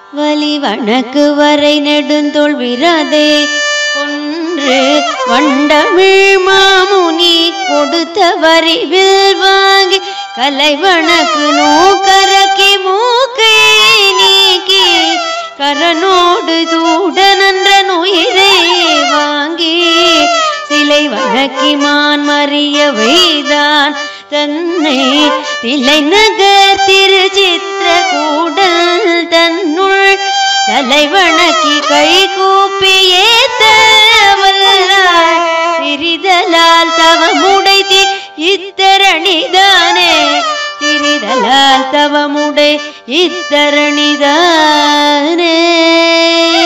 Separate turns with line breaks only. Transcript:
வலி வணக்கு வரை நெடுந்தோள் விராதே ஒன்று வண்டமிழ் மாமுனி கொடுத்த வரிவில் வாங்கி கலை வணக்கு நோக்கரக்கி மூக்கை நீக்கி கரனோடு தூட நன்ற நுயிரை வாங்கி சிலை வழக்கி மான் மறிய வைதான் தன்னை திலை நகர் திருச்சித்திர கூடல் தன்னுள் தலை வணக்கி கை கூப்பி ஏத்த வல்லார் திரிதலால் தவமுடைத்தி இத்தரணிதானே திரிதலால் தவமுடை இத்தரணிதானே